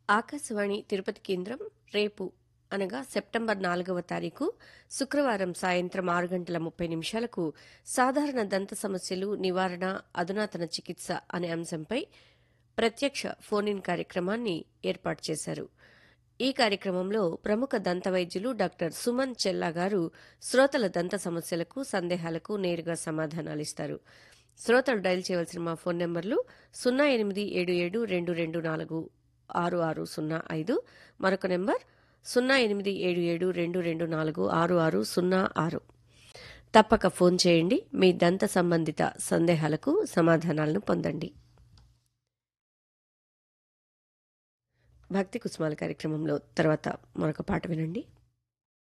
ఆకాశవాణి తిరుపతి కేంద్రం రేపు అనగా సెప్టెంబర్ నాలుగవ తారీఖు శుక్రవారం సాయంత్రం ఆరు గంటల ముప్పై నిమిషాలకు సాధారణ దంత సమస్యలు నివారణ అధునాతన చికిత్స అనే అంశంపై ప్రత్యక్ష ఫోన్ ఇన్ కార్యక్రమాన్ని ఏర్పాటు చేశారు ఈ కార్యక్రమంలో ప్రముఖ దంత వైద్యులు డాక్టర్ సుమన్ చెల్లా గారు శ్రోతల దంత సమస్యలకు సందేహాలకు నేరుగా సమాధానాలిస్తారు శ్రోతలు డయల్ చేయవలసిన మా ఫోన్ నెంబర్లు సున్నా ఎనిమిది ఏడు ఏడు రెండు రెండు నాలుగు ఆరు ఆరు సున్నా ఐదు మరొక నెంబర్ సున్నా ఎనిమిది ఏడు ఏడు రెండు రెండు నాలుగు ఆరు ఆరు సున్నా ఆరు తప్పక ఫోన్ చేయండి మీ దంత సంబంధిత సందేహాలకు సమాధానాలను పొందండి భక్తి కుసుమాల కార్యక్రమంలో తర్వాత మరొక పాట వినండి